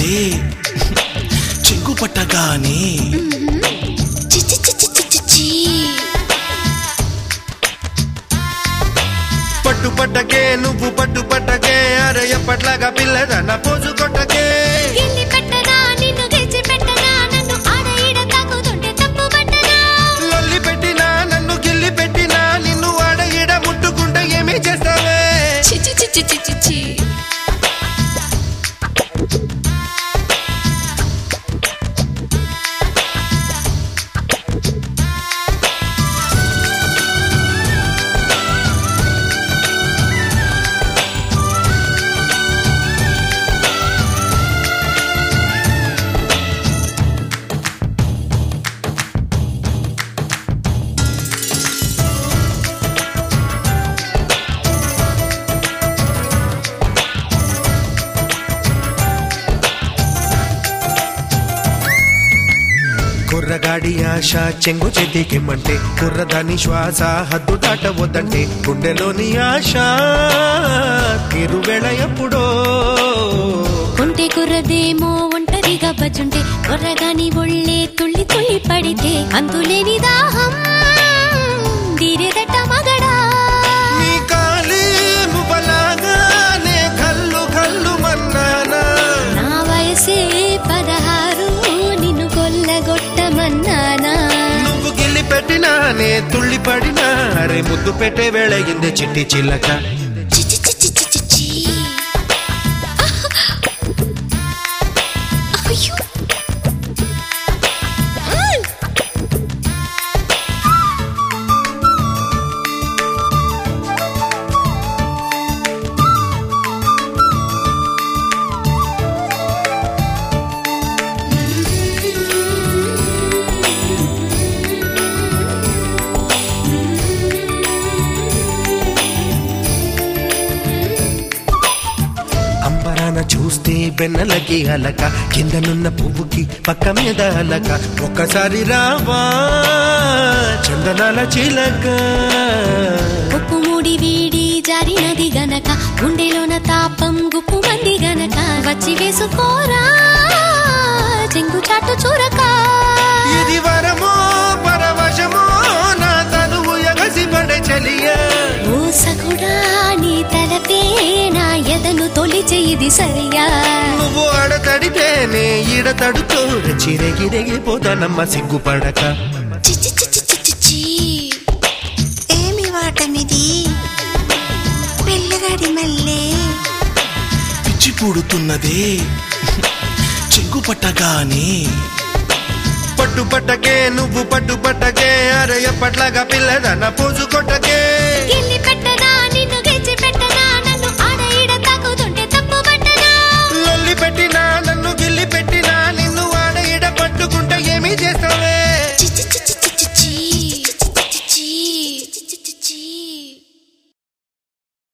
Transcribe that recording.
చెంగు పట్టగానే చిచి చిచి చిచి చీ పట్టు పట్టకే నువ్వు పట్టు పట్టకే అరే ఎప్పట్లాగా పిల్లదన్న పోజు కొట్టకే గిల్లి పెట్టనా నిన్ను గెలిచి పెట్టనా నన్ను ఆడ ఈడ తాకుతుంటే తప్పు పట్టనా లొల్లి పెట్టినా నన్ను గిల్లి పెట్టినా నిన్ను ఆడ ఈడ ముట్టుకుంటే ఏమీ చేస్తావే చిచి చిచి చిచి చీ కుర్రగాడి ఆశ చెంగు చేతికిమ్మంటే కుర్రదాని శ్వాస హద్దు దాటవద్దంటే గుండెలోని ఆశ తిరువేళ ఎప్పుడో ఉంటే కుర్రదేమో ఒంటరిగా బజుంటే కుర్రగాని ఒళ్ళే తుళ్ళి తుళ్ళి పడితే అంతులేని దాహం దీరేదట మగడా నీ కాలి ముబలాగానే కల్లు కల్లు మన్నానా నా వయసే పదహారు నిన్ను కొల్లగొట్టమన్నానా నువ్వు గిల్లి పెట్టినా నే తుళ్ళి పడినా అరే ముద్దు పెట్టే వేళ ఇందే చిట్టి చిల్లక చిచి చిచి చిచి చీ అయ్యో మ్మ్. అంబరాన చూస్తే బెన్నలకి అలక కిందనున్న పువ్వుకి పక్క మీద అలక ఒక్కసారి రావా చందనాల చిలక ఉప్పు మూడి వీడి జారినది గనక గుండెలోన తాపం గుప్పు మంది గనక వచ్చి వేసుకోరా చెంగు చాటు చూరక ఇది వరమో పరవశమో నా తనువు ఎగసి పడే చలియా ఓ సగుడా నీ తలపే నా ఎదను తొలిచే ఇది సరియా నువ్వు ఆడతడితేనే ఈడ తడుతూ చిరగిరగిపోతానమ్మ సిగ్గుపడక చిచి చిచి చిచి చీ ఏమి వాటమిది పిల్లగాడి మల్లే పిచ్చి పూడుతున్నదే చెంగు పట్టగానే పట్టు పట్టకే నువ్వు పట్టు పట్టకే అరే ఎప్పట్లాగా పిల్లదన్న పోజు కొట్టకే